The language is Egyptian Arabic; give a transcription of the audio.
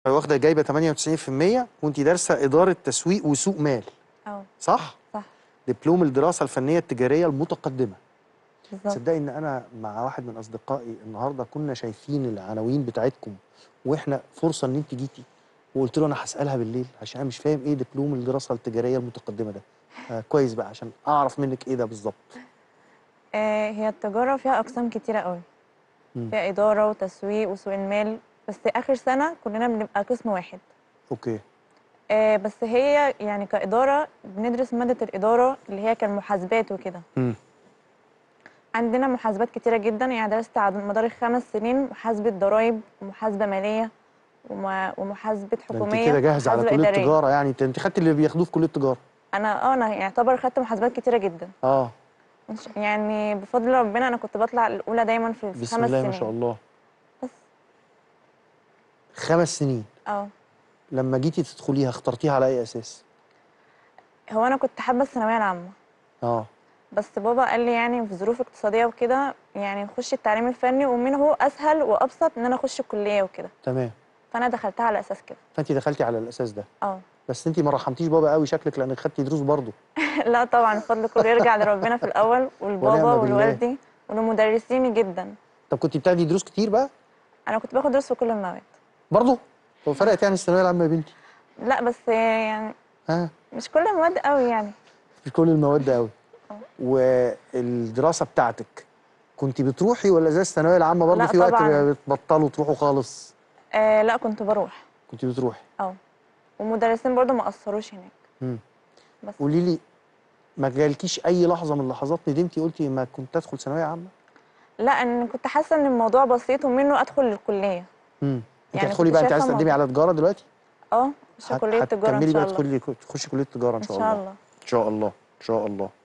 واخده جايبه 98% وانت دارسه اداره تسويق وسوق مال اه صح صح دبلوم الدراسه الفنيه التجاريه المتقدمه بالظبط تصدقي ان انا مع واحد من اصدقائي النهارده كنا شايفين العناوين بتاعتكم واحنا فرصه ان انت جيتي وقلت له انا هسالها بالليل عشان انا مش فاهم ايه دبلوم الدراسه التجاريه المتقدمه ده آه كويس بقى عشان اعرف منك ايه ده بالظبط آه هي التجارة فيها أقسام كتيرة قوي مم. فيها إدارة وتسويق وسوق المال بس آخر سنة كلنا بنبقى قسم واحد اوكي آه بس هي يعني كإدارة بندرس مادة الإدارة اللي هي كان محاسبات وكده امم عندنا محاسبات كتيرة جدا يعني درست على مدار الخمس سنين محاسبة ضرائب ومحاسبة مالية وم- ومحاسبة ده انت حكومية كده جاهزه على ومحاسبة كليه إدارية. التجاره يعني انت انت خدت اللي بياخدوه في كليه التجاره أنا اه أنا يعتبر خدت محاسبات كتيرة جدا اه مش- يعني بفضل ربنا أنا كنت بطلع الأولى دايما في بسم خمس الله سنين ما شاء الله بس خمس سنين اه لما جيتي تدخليها اخترتيها على اي اساس هو أنا كنت حابة الثانوية العامة اه بس بابا قال لي يعني في ظروف اقتصادية وكده يعني خش التعليم الفني ومنه أسهل وأبسط إن أنا أخش الكلية وكده تمام فأنا دخلتها على أساس كده فانت دخلتي على الاساس ده اه بس انت ما رحمتيش بابا قوي شكلك لانك خدتي دروس برضه لا طبعا الفضل كله يرجع لربنا في الأول والبابا ونعم بالله. والوالدي ولمدرسيني جدا طب كنت بتاخدي دروس كتير بقى أنا كنت باخد دروس في كل المواد برضه هو فرقت يعني الثانويه العامه يا بنتي لا بس يعني ها مش كل المواد قوي يعني في كل المواد قوي اه. والدراسه بتاعتك كنت بتروحي ولا زي الثانويه العامه برضه لا في وقت طبعاً. بتبطلوا تروحوا خالص آه لا كنت بروح كنت بتروحي اه والمدرسين برضو ما أثروش هناك مم. بس قولي لي ما جالكيش اي لحظه من اللحظات ندمتي قلتي ما كنت ادخل ثانويه عامه لا أنا كنت حاسة إن الموضوع بسيط ومنه أدخل الكلية امم انت يعني هتدخلي كنت بقى انت شايفة عايزه تقدمي الموضوع. على تجاره دلوقتي اه مش هت- كلية تجارة إن هتكملي شاء بقى الله تدخلي تخشي كليه تجاره ان إن شاء شاء الله الله ان شاء الله ان شاء الله